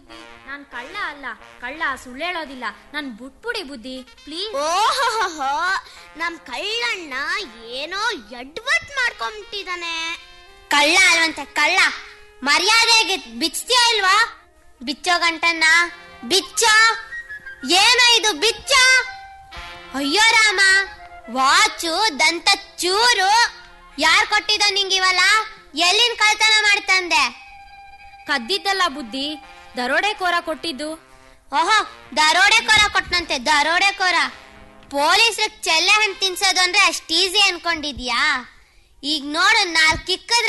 ನಾನ್ ಕಳ್ಳ ಅಲ್ಲ ಕಳ್ಳ ಸುಳ್ಳೇಳೋದಿಲ್ಲ ನಾನ್ ಬುಟ್ಬುಡಿ ಬುದ್ಧಿ ಪ್ಲೀಸ್ ಓಹೋ ನಮ್ ಕಳ್ಳಣ್ಣ ಏನೋ ಎಡ್ವರ್ಟ್ ಮಾಡ್ಕೊಂಬಿಟ್ಟಿದಾನೆ ಕಳ್ಳ ಅಲ್ವಂತೆ ಕಳ್ಳ ಮರ್ಯಾದೆಗೆ ಬಿಚ್ತೀಯ ಇಲ್ವಾ ಬಿಚ್ಚೋ ಗಂಟನ್ನ ಬಿಚ್ಚೋ ಏನೋ ಇದು ಬಿಚ್ಚ ಅಯ್ಯೋ ರಾಮ ವಾಚು ದಂತ ಚೂರು ಯಾರ್ ಕೊಟ್ಟಿದ ನಿಂಗಿವಲ್ಲ ಎಲ್ಲಿನ್ ಕಳ್ತನ ಮಾಡ್ತಂದೆ ಕದ್ದಿದ್ದಲ್ಲ ಬುದ್ಧಿ ದರೋಡೆಕೋರ ಕೊಟ್ಟಿದ್ದು ಓಹೋ ದರೋಡೆಕೋರ ಕೊಟ್ನಂತೆ ದರೋಡೆಕೋರ ಪೊಲೀಸ್ರಿಗೆ ಚೆಲ್ಲೆ ಹಣ್ಣು ತಿನ್ಸೋದು ಅಂದ್ರೆ ಅಷ್ಟು ಈಸಿ ಅನ್ಕೊಂಡಿದ್ಯಾ ಈಗ ನೋಡು ನಾಲ್ಕು ಕಿಕ್ಕದ್ರೆ